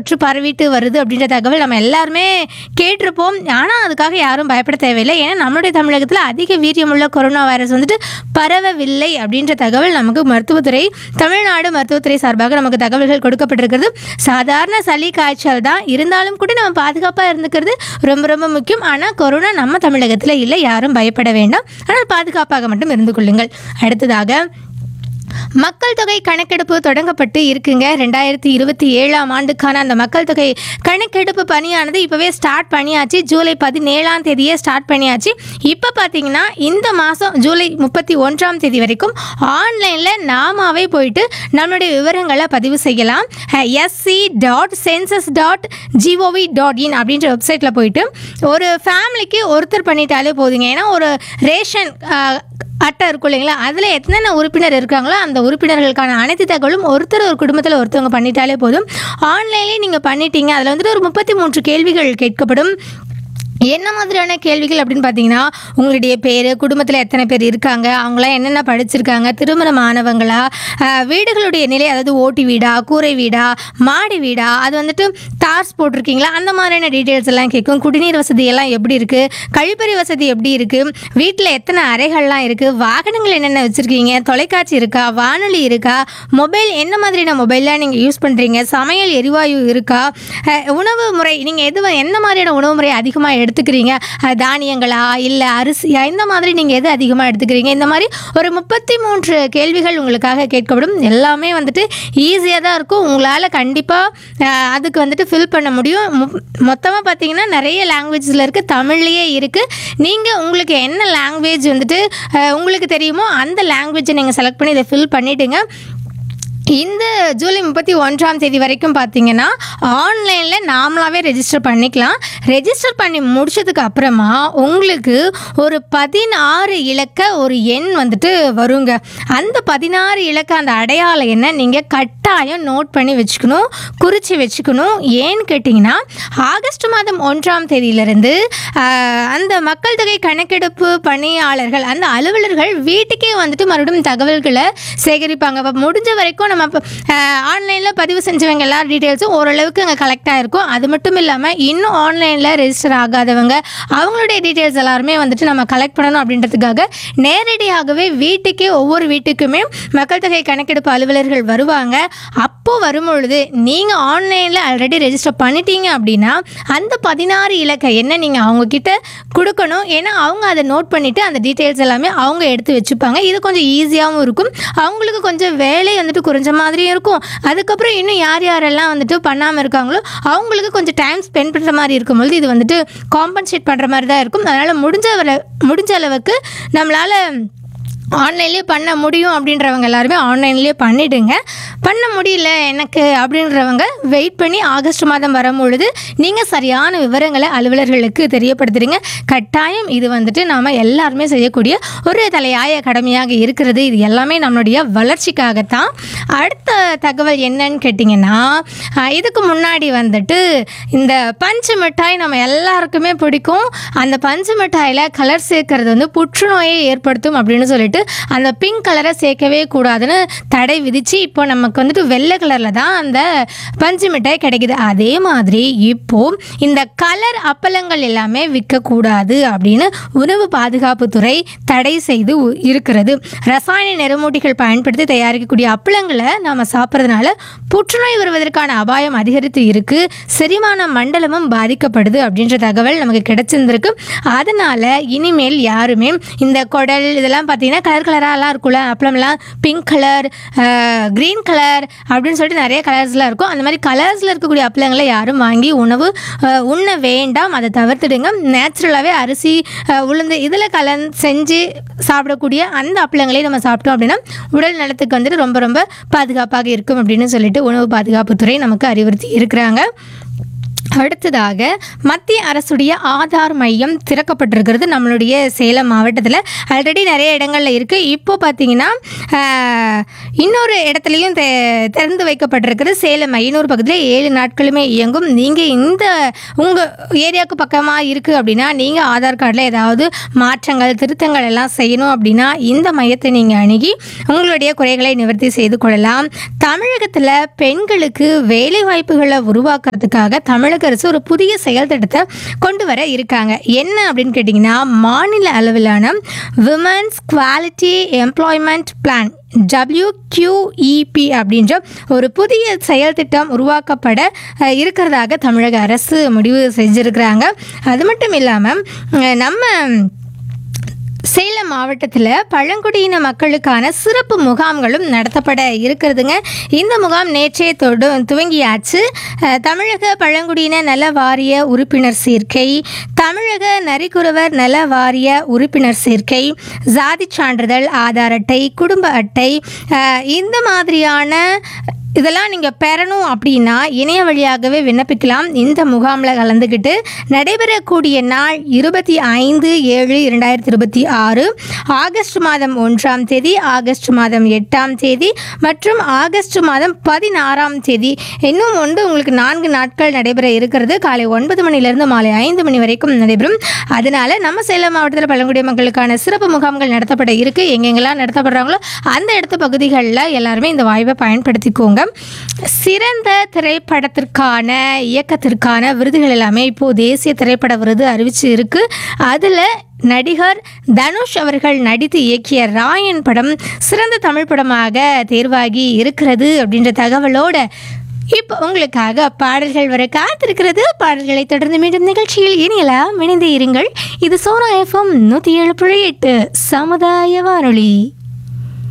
தொற்று பரவிட்டு வருது அப்படின்ற தகவல் நம்ம எல்லாருமே கேட்டிருப்போம் ஆனால் அதுக்காக யாரும் பயப்பட தேவையில்லை ஏன்னா நம்மளுடைய தமிழகத்தில் அதிக வீரியமுள்ள கொரோனா வைரஸ் வந்துட்டு பரவவில்லை அப்படின்ற தகவல் நமக்கு மருத்துவத்துறை தமிழ்நாடு மருத்துவத்துறை சார்பாக நமக்கு தகவல்கள் கொடுக்கப்பட்டிருக்கிறது சாதாரண சளி காய்ச்சல் தான் இருந்தாலும் கூட நம்ம பாதுகாப்பாக இருந்துக்கிறது ரொம்ப ரொம்ப முக்கியம் ஆனால் கொரோனா நம்ம தமிழகத்தில் இல்லை யாரும் பயப்பட வேண்டாம் ஆனால் பாதுகாப்பாக மட்டும் இருந்து கொள்ளுங்கள் அடுத்ததாக மக்கள் தொகை கணக்கெடுப்பு தொடங்கப்பட்டு இருக்குங்க ரெண்டாயிரத்தி இருபத்தி ஏழாம் ஆண்டுக்கான அந்த மக்கள் தொகை கணக்கெடுப்பு பணியானது இப்போவே ஸ்டார்ட் பண்ணியாச்சு ஜூலை பதினேழாம் தேதியே ஸ்டார்ட் பண்ணியாச்சு இப்போ பார்த்தீங்கன்னா இந்த மாதம் ஜூலை முப்பத்தி ஒன்றாம் தேதி வரைக்கும் ஆன்லைனில் நாமாவே போயிட்டு நம்மளுடைய விவரங்களை பதிவு செய்யலாம் SC dot census dot G O V dot in அப்படின்ற வெப்சைட்டில் போயிட்டு ஒரு ஃபேமிலிக்கு ஒருத்தர் பண்ணிட்டாலே போதுங்க ஏன்னா ஒரு ரேஷன் அஹ், அட்டை இருக்கும் இல்லைங்களா அதில் எத்தனை உறுப்பினர் இருக்காங்களோ அந்த உறுப்பினர்களுக்கான அனைத்து தகவலும் ஒருத்தர் ஒரு குடும்பத்தில் ஒருத்தவங்க பண்ணிட்டாலே போதும் ஆன்லைன்லேயே நீங்கள் பண்ணிட்டீங்க அதில் வந்துட்டு ஒரு முப்பத்தி மூன்று கேள்விகள் கேட்கப்படும் என்ன மாதிரியான கேள்விகள் அப்படின்னு பார்த்தீங்கன்னா உங்களுடைய பேர் குடும்பத்தில் எத்தனை பேர் இருக்காங்க அவங்களாம் என்னென்ன படிச்சிருக்காங்க திருமணமானவங்களா அஹ், வீடுகளுடைய நிலை அதாவது ஓட்டி வீடா கூரை வீடா மாடி வீடா அது வந்துட்டு தார்ஸ் போட்டிருக்கீங்களா அந்த மாதிரியான டீட்டெயில்ஸ் எல்லாம் கேட்கும் குடிநீர் வசதி எல்லாம் எப்படி இருக்குது கழிப்பறை வசதி எப்படி இருக்குது வீட்டில் எத்தனை அறைகள்லாம் இருக்குது வாகனங்கள் என்னென்ன வச்சுருக்கீங்க தொலைக்காட்சி இருக்கா வானொலி இருக்கா மொபைல் என்ன மாதிரியான மொபைல்லாம் நீங்கள் யூஸ் பண்ணுறீங்க சமையல் எரிவாயு இருக்கா அஹ், உணவு முறை நீங்கள் எது எந்த மாதிரியான உணவு முறை அதிகமாக எடுத்துக்கிறீங்க அஹ், தானியங்களா இல்லை அரிசியா இந்த மாதிரி நீங்கள் எது அதிகமாக எடுத்துக்கிறீங்க இந்த மாதிரி ஒரு முப்பத்தி மூன்று கேள்விகள் உங்களுக்காக கேட்கப்படும் எல்லாமே வந்துட்டு ஈஸியாக தான் இருக்கும் உங்களால் கண்டிப்பாக அதுக்கு வந்துட்டு ஃபில் பண்ண முடியும் மொத்தமாக பார்த்தீங்கன்னா நிறைய லாங்குவேஜில் இருக்குது தமிழ்லேயே இருக்குது நீங்கள் உங்களுக்கு என்ன லாங்குவேஜ் வந்துட்டு அஹ், உங்களுக்கு தெரியுமோ அந்த லாங்குவேஜை நீங்கள் செலக்ட் பண்ணி இதை ஃபில் பண்ணிவிடுங்க இந்த ஜூலை முப்பத்தி ஒன்றாம் தேதி வரைக்கும் பார்த்தீங்கன்னா ஆன்லைனில் நாமளாவே ரெஜிஸ்டர் பண்ணிக்கலாம் ரெஜிஸ்டர் பண்ணி முடிச்சதுக்கு அப்புறமா உங்களுக்கு ஒரு பதினாறு இலக்க ஒரு எண் வந்துட்டு வருங்க அந்த பதினாறு இலக்க அந்த அடையாள எண்ணை நீங்கள் கட்டாயம் நோட் பண்ணி வச்சுக்கணும் குறித்து வச்சுக்கணும் ஏன்னு கேட்டிங்கன்னா ஆகஸ்ட் மாதம் ஒன்றாம் தேதியிலிருந்து ஆஹ், அந்த மக்கள் தொகை கணக்கெடுப்பு பணியாளர்கள் அந்த அலுவலர்கள் வீட்டுக்கே வந்துட்டு மறுபடியும் தகவல்களை சேகரிப்பாங்க அப்போ முடிஞ்ச வரைக்கும் நம்ம ஆன்லைனில் பதிவு செஞ்சவங்க எல்லா டீட்டெயில்ஸும் ஓரளவுக்கு அங்கே கலெக்ட் ஆகிருக்கும் அது மட்டும் இல்லாமல் இன்னும் ஆன்லைனில் ரெஜிஸ்டர் ஆகாதவங்க அவங்களுடைய டீட்டெயில்ஸ் எல்லாருமே வந்துட்டு நம்ம கலெக்ட் பண்ணணும் அப்படின்றதுக்காக நேரடியாகவே வீட்டுக்கே ஒவ்வொரு வீட்டுக்குமே மக்கள் தொகை கணக்கெடுப்பு அலுவலர்கள் வருவாங்க அப்போ வரும்பொழுது நீங்கள் ஆன்லைனில் ஆல்ரெடி ரெஜிஸ்டர் பண்ணிட்டீங்க அப்படின்னா அந்த பதினாறு இலக்க என்ன நீங்கள் அவங்கக்கிட்ட கொடுக்கணும் ஏன்னா அவங்க அதை நோட் பண்ணிவிட்டு அந்த டீட்டெயில்ஸ் எல்லாமே அவங்க எடுத்து வச்சுப்பாங்க இது கொஞ்சம் ஈஸியாகவும் இருக்கும் அவங்களுக்கு கொஞ்சம் வேலை வந்துட்டு குறைஞ்ச மாதிரியும் இருக்கும் அதுக்கப்புறம் இன்னும் யார் யாரெல்லாம் வந்துட்டு பண்ணாமல் இருக்காங்களோ அவங்களுக்கு கொஞ்சம் டைம் ஸ்பெண்ட் பண்ணுற மாதிரி இருக்கும்பொழுது இது வந்துட்டு காம்பன்சேட் பண்ணுற மாதிரி தான் இருக்கும் அதனால் முடிஞ்ச வர- முடிஞ்ச அளவுக்கு நம்மளால் ஆன்லைன்லேயே பண்ண முடியும் அப்படின்றவங்க எல்லாருமே ஆன்லைன்லேயே பண்ணிடுங்க பண்ண முடியல எனக்கு அப்படின்றவங்க வெயிட் பண்ணி ஆகஸ்ட் மாதம் வரும்பொழுது நீங்கள் சரியான விவரங்களை அலுவலர்களுக்கு தெரியப்படுத்துறீங்க கட்டாயம் இது வந்துட்டு நாம் எல்லாருமே செய்யக்கூடிய ஒரு தலையாய கடமையாக இருக்கிறது இது எல்லாமே நம்மளுடைய வளர்ச்சிக்காகத்தான் அடுத்த தகவல் என்னன்னு கேட்டிங்கன்னா ஆஹ், இதுக்கு முன்னாடி வந்துட்டு இந்த பஞ்சு மிட்டாய் நம்ம எல்லாருக்குமே பிடிக்கும் அந்த பஞ்சு மிட்டாயில் கலர் சேர்க்கறது வந்து புற்றுநோயை ஏற்படுத்தும் அப்படின்னு சொல்லிட்டு அந்த பிங்க் கலரை சேர்க்கவே கூடாதுன்னு தடை விதிச்சு இப்போ நமக்கு வந்துட்டு வெள்ளை கலரில் தான் அந்த பஞ்சு மிட்டாய் கிடைக்குது அதே மாதிரி இப்போ இந்த கலர் அப்பளங்கள் எல்லாமே விற்கக்கூடாது அப்படின்னு உணவு பாதுகாப்புத்துறை தடை செய்து உ- இருக்கிறது ரசாயன நிறமூட்டிகள் பயன்படுத்தி தயாரிக்கக்கூடிய அப்பளங்களை நாம் சாப்பிட்றதுனால புற்றுநோய் வருவதற்கான அபாயம் அதிகரித்து இருக்கு செரிமான மண்டலமும் பாதிக்கப்படுது அப்படின்ற தகவல் நமக்கு கிடைச்சிருந்திருக்கு அதனால இனிமேல் யாருமே இந்த குடல் இதெல்லாம் பார்த்தீங்கன்னா கலர் கலராலாம் இருக்கும்ல அப்பளம்லாம் பிங்க் கலர் க்ரீன் கலர் அப்படின்னு சொல்லிட்டு நிறைய கலர்ஸ்லாம் இருக்கும் அந்த மாதிரி கலர்ஸில் இருக்கக்கூடிய அப்பளங்களை யாரும் வாங்கி உணவு அஹ், உண்ண வேண்டாம் அதை தவிர்த்துடுங்க நேச்சுரலாகவே அரிசி அஹ், உளுந்து இதில் கலந்து செஞ்சு சாப்பிடக்கூடிய அந்த அப்பளங்களை நம்ம சாப்பிட்டோம் அப்படின்னா உடல் நலத்துக்கு வந்துட்டு ரொம்ப ரொம்ப பாதுகாப்பாக இருக்கும் அப்படின்னு சொல்லிட்டு உணவு பாதுகாப்புத்துறை நமக்கு அறிவுறுத்தி இருக்கிறாங்க அடுத்ததாக மத்திய அரசுடைய ஆதார் மையம் திறக்கப்பட்டிருக்கிறது நம்மளுடைய சேலம் மாவட்டத்தில் ஆல்ரெடி நிறைய இடங்களில் இருக்குது இப்போ பார்த்தீங்கன்னா ஆஹ், இன்னொரு இடத்துலையும் தெ- திறந்து வைக்கப்பட்டிருக்கிறது சேலம் ஐநூறு பக்கத்தில் ஏழு நாட்களுமே இயங்கும் நீங்கள் இந்த உங்கள் ஏரியாவுக்கு பக்கமாக இருக்குது அப்படின்னா நீங்கள் ஆதார் கார்டில் ஏதாவது மாற்றங்கள் திருத்தங்கள் எல்லாம் செய்யணும் அப்படின்னா இந்த மையத்தை நீங்கள் அணுகி உங்களுடைய குறைகளை நிவர்த்தி செய்து கொள்ளலாம் தமிழகத்தில் பெண்களுக்கு வேலை வாய்ப்புகளை உருவாக்குறதுக்காக தமிழக அரசு ஒரு புதிய செயல் திட்டத்தை கொண்டு வர இருக்காங்க என்ன அப்படின்னு கேட்டிங்கன்னா மாநில அளவிலான women's quality employment plan WQEP அப்படின்ற ஒரு புதிய செயல் திட்டம் உருவாக்கப்பட அஹ், இருக்கிறதாக தமிழக அரசு முடிவு செஞ்சுருக்கிறாங்க அது மட்டும் இல்லாமல் நம்ம சேலம் மாவட்டத்தில் பழங்குடியின மக்களுக்கான சிறப்பு முகாம்களும் நடத்தப்பட இருக்கிறதுங்க இந்த முகாம் நேற்றே தொடு துவங்கியாச்சு அஹ், தமிழக பழங்குடியின நல வாரிய உறுப்பினர் சேர்க்கை தமிழக நரிக்குறவர் நல வாரிய உறுப்பினர் சேர்க்கை ஜாதி சான்றிதழ் ஆதார் அட்டை குடும்ப அட்டை அஹ், இந்த மாதிரியான இதெல்லாம் நீங்கள் பெறணும் அப்படின்னா இணைய வழியாகவே விண்ணப்பிக்கலாம் இந்த முகாமில் கலந்துக்கிட்டு நடைபெறக்கூடிய நாள் இருபத்தி ஐந்து ஏழு இரண்டாயிரத்தி இருபத்தி ஆறு ஆகஸ்ட் மாதம் ஒன்றாம் தேதி ஆகஸ்ட் மாதம் எட்டாம் தேதி மற்றும் ஆகஸ்ட் மாதம் பதினாறாம் தேதி இன்னும் ஒன்று உங்களுக்கு நான்கு நாட்கள் நடைபெற இருக்கிறது காலை ஒன்பது மணிலேருந்து மாலை ஐந்து மணி வரைக்கும் நடைபெறும் அதனால நம்ம சேலம் மாவட்டத்தில் பழங்குடி மக்களுக்கான சிறப்பு முகாம்கள் நடத்தப்பட இருக்கு எங்கெங்கெல்லாம் நடத்தப்படுறாங்களோ அந்த இடத்து பகுதிகளில் எல்லாருமே இந்த வாய்ப்பை பயன்படுத்திக்கோங்க சிறந்த திரைப்படத்திற்கான இயக்கத்திற்கான விருதுகள் எல்லாமே இப்போ தேசிய திரைப்பட விருது அறிவிச்சு இருக்கு அதில் நடிகர் தனுஷ் அவர்கள் நடித்து இயக்கிய ராயன் படம் சிறந்த தமிழ் படமாக தேர்வாகி இருக்கிறது அப்படின்ற தகவலோட இப்போ உங்களுக்காக பாடல்கள் வர காத்திருக்கிறது பாடல்களை தொடர்ந்து மீண்டும் நிகழ்ச்சியில் இனியலாம் இணைந்து இருங்கள் இது சோனா எஃப்எம் நூற்றி ஏழு புள்ளி எட்டு சமுதாய வானொலி